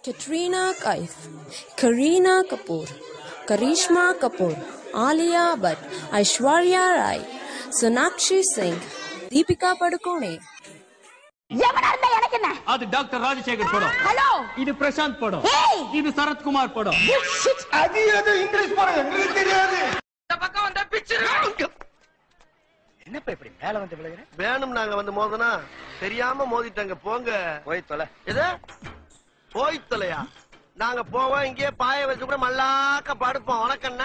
Katrina Kaif, Kareena Kapoor, Karishma Kapoor, Alia Bhatt, Aishwarya Rai, Sonakshi Singh, Deepika Padukone. எவனா இருந்தா எனக்கு என்ன அது டாக்டர் ராஜசேகர் படம் ஹலோ இது பிரசாந்த் படம் ஏய் இது சரத்குமார் படம் அது எது இங்கிலீஷ் படம் எங்களுக்கு தெரியாது என்னப்பா இப்படி மேல வந்து விழுகிற வேணும் நாங்க வந்து மோதனா தெரியாம மோதிட்டாங்க போங்க போய் தொலை எது போய் தொலையா நாங்க போவோம் இங்கேயே பாய வச்சு கூட மல்லாக்க படுப்போம் உனக்கண்ணா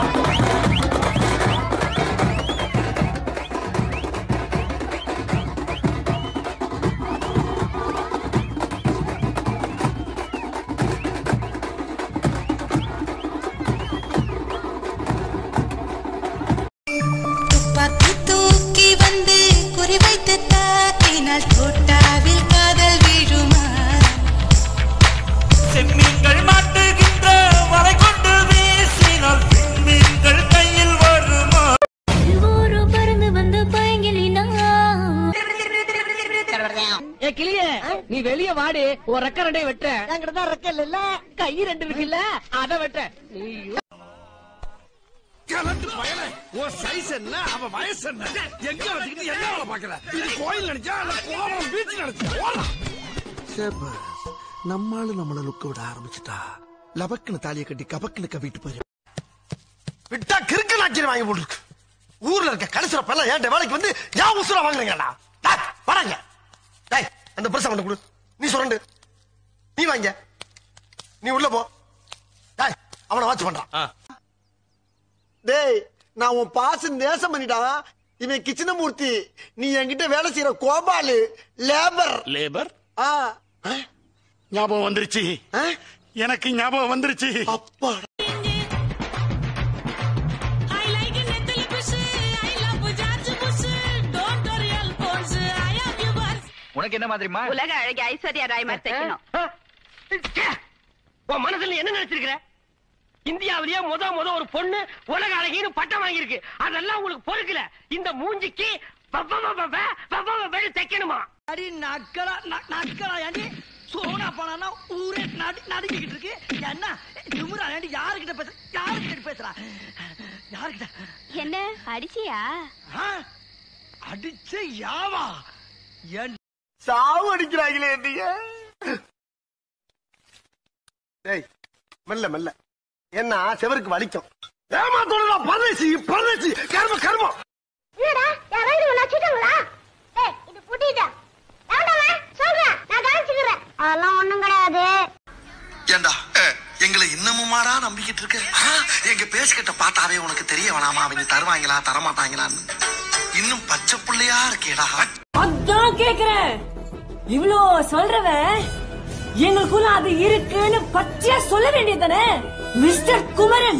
துப்பாக்கி தூக்கி வந்து குறிவைத்து தாக்கினால் தோட்டாவில் காதல் வீழுமா செம்மீன்கள் மாட்டுகின்ற வலை கொண்டு வீசினால் விண்மீன்கள் கையில் வருமா ஒரு பறந்து வந்து பயங்கிலினா ஏ கிளியே நீ வெளிய வாடி ஒரு ரெக்க ரெண்டே வெட்ட என்கிட்ட தான் ரெக்க இல்ல கை ரெண்டு இருக்குல்ல அத வெட்ட கலந்து பயல உன் சைஸ் என்ன அவ வயசு என்ன எங்க வச்சுக்கிட்டு என்ன வேலை பாக்குற இது கோயில் நினைச்சா இல்ல கோவம் பீச் நினைச்சா நம்மாளு நம்மள லுக்க விட ஆரம்பிச்சுட்டா லபக்குன்னு தாலியை கட்டி கபக்குன்னு கவிட்டு போயிரு விட்டா கிறுக்கு நாச்சிரி வாங்கி போட்டுருக்கு ஊர்ல இருக்க கடைசிற பல்ல ஏன்ட்ட வேலைக்கு வந்து ஏன் உசுர வாங்குறீங்கடா டேய், வாடாங்க டேய் அந்த பரிசை கொண்டு கொடு நீ சுரண்டு நீ வாங்க நீ உள்ள போ டேய் அவனை வாட்ச் பண்றான் டேய் நான் உன் பாச நேசம் பண்ணிட்டா இவன் கிச்சனமூர்த்தி நீ என்கிட்ட வேலை செய்யற கோபாலு லேபர் லேபர் ஆ ஞாபகம் வந்துருச்சு ஆ? எனக்கு ஞாபகம் வந்துருச்சு அப்பா I like a little bush, I love George Bush. Don't worry, Alphonse, I am yours. உனக்கு என்ன மாதிரிமா உலக அழகி ஐஸ்வர்யா ராய் மாதிரி தைக்கணும் உன் மனசுல என்ன நினைச்சிருக்கிற இந்தியாவிலேயே முத முத ஒரு பொண்ணு உலக அழகின்னு பட்டம் வாங்கியிருக்கு அதெல்லாம் உங்களுக்கு பொறுக்கல இந்த மூஞ்சிக்கு பப்ப பப்ப பப்ப பப்ப தைக்கணுமா அடி நக்கலா நக்கலா ஏண்டி சோனா பணம்னா ஊரே நடு நடுங்கிக்கிட்டு இருக்கு என்ன திமுறா ஏண்டி யாருக்கிட்ட பேச யாருக்கிட்ட பேசுறா யாருக்கிட்ட என்ன அடிச்சியா ஆ? அடிச்ச யாவா என் சாவு அடிக்கிறாங்களே நீங்க டேய் மெல்ல மெல்ல என்ன செவருக்கு வலிக்கும் ஏமாத்தோட பரதேசி பரதேசி கர்ம கர்மம் இல்லடா யாராவது உன்னை அடிச்சிட்டாங்களா டேய் இது புடிடா வேண்டாமா சொல்றேன் நான் கவனிச்சுக்கிறேன் அதெல்லாம் ஒண்ணும் கிடையாது ஏண்டா எங்களை இன்னமுமாடா நம்பிக்கிட்டு இருக்க ஆ, எங்க பேசிக்கிட்ட பார்த்தாவே உனக்கு தெரிய வேணாமா அவங்க தருவாங்களா தரமாட்டாங்களான்னு இன்னும் பச்சை புள்ளையா இருக்கேடா அதான் கேக்குறேன் இவ்ளோ சொல்றவன் எங்களுக்குள்ள அது இருக்குன்னு பச்சையா சொல்ல வேண்டியதானே மிஸ்டர் குமரன்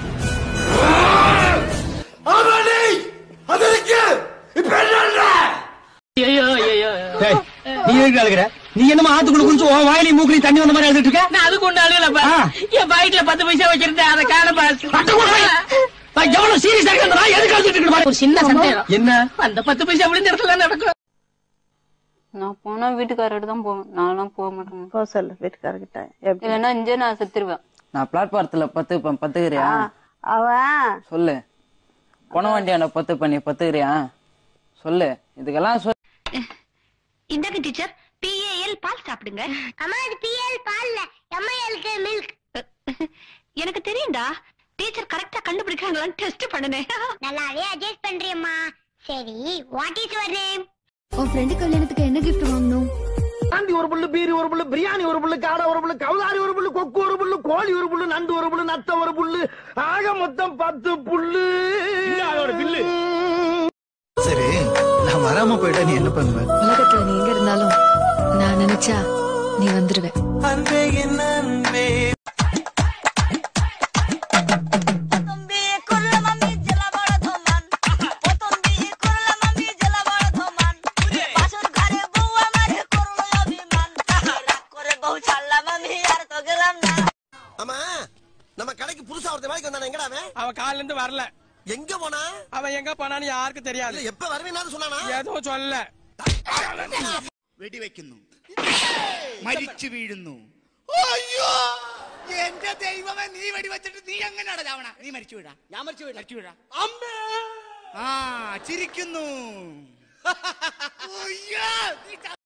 அது இருக்கு இப்ப என்ன ஐயோ ஐயோ நீ எதுக்கு அழுகிற நீ என்னமா ஆத்துக்குள்ள குடிச்சு உன் வாயிலி மூக்குலி தண்ணி வந்த மாதிரி அழுதுட்டு இருக்க நான் அதுக்கு ஒண்ணு அழுகலப்பா என் பாக்கெட்ல பத்து பைசா வச்சிருந்தேன் அதை காணப்பா எவ்வளவு சீரியஸா இருக்கு நான் எதுக்கு அழுதுட்டு இருக்கேன் ஒரு சின்ன சந்தேகம் என்ன அந்த பத்து பைசா விழுந்த இடத்துல நடக்கும் நான் போனா வீட்டுக்காரர்கிட்ட தான் போவேன் நான்லாம் போக மாட்டேன் போ சொல்லு வீட்டுக்காரர்கிட்ட எப்படி இல்லைன்னா இங்கே நான் செத்துருவேன் நான் பிளாட்பாரத்துல பத்து ப- பத்துக்கிறியா அவன் சொல்லு பொன வண்டியாண்ட பத்து பண்ணி பத்துக்கிறியா சொல்லு இதுக்கெல்லாம் சொல் இந்தாங்க டீச்சர் பிஏஎல் பால் சாப்பிடுங்க அம்மா இது பிஏஎல் பால் இல்ல எம்ஐஎல்க்கு மில்க் எனக்கு தெரியும்டா டீச்சர் கரெக்டா கண்டுபிடிக்கிறாங்களான்னு டெஸ்ட் பண்ணுனேன் நல்லாவே அட்ஜஸ்ட் பண்றியம்மா சரி வாட் இஸ் யுவர் நேம் உன் ஃப்ரெண்டு கல்யாணத்துக்கு என்ன கிஃப்ட் வாங்கணும் ஆண்டி ஒரு புல்லு பீரி ஒரு புல்லு பிரியாணி ஒரு புல்லு காடை ஒரு புல்லு கவுதாரி ஒரு புல்லு கொக்கு ஒரு புல்லு கோழி ஒரு புல்லு நண்டு ஒரு புல்லு நத்த ஒரு புல்லு ஆக மொத்தம் பத்து புல்லு அதோட பில்லு சரி நான் வராம போயிட்டா நீ என்ன பண்ணுவ உலகத்துல நீ எங்க இருந்தாலும் நான் நினைச்சா நீ வந்துருவ அன்பே என் அன்பே ஆமா நம்ம கடைக்கு புதுசா ஒருத்த வேலைக்கு வந்தானே எங்கடா அவன் அவன் காலில இருந்து வரல எங்க போனா அவன் எங்க போனான்னு யாருக்கும் தெரியாது இல்ல எப்ப வருவேன்னு சொன்னானா எதுவும் சொல்லல വെടിവെക്കുന്നു മരിച്ചു വീഴുന്നു ஐயோ എന്റെ ദൈവമേ നീ വെടിവെച്ചിട്ട് നീ എങ്ങനെയാടാ ചാവണ നീ മരിച്ചു വീഴാ ഞാൻ മരിച്ചു വീഴാം. മരിച്ചു വീഴാ അമ്മേ ആ ചിരിക്കുന്നു അയ്യോ, നീ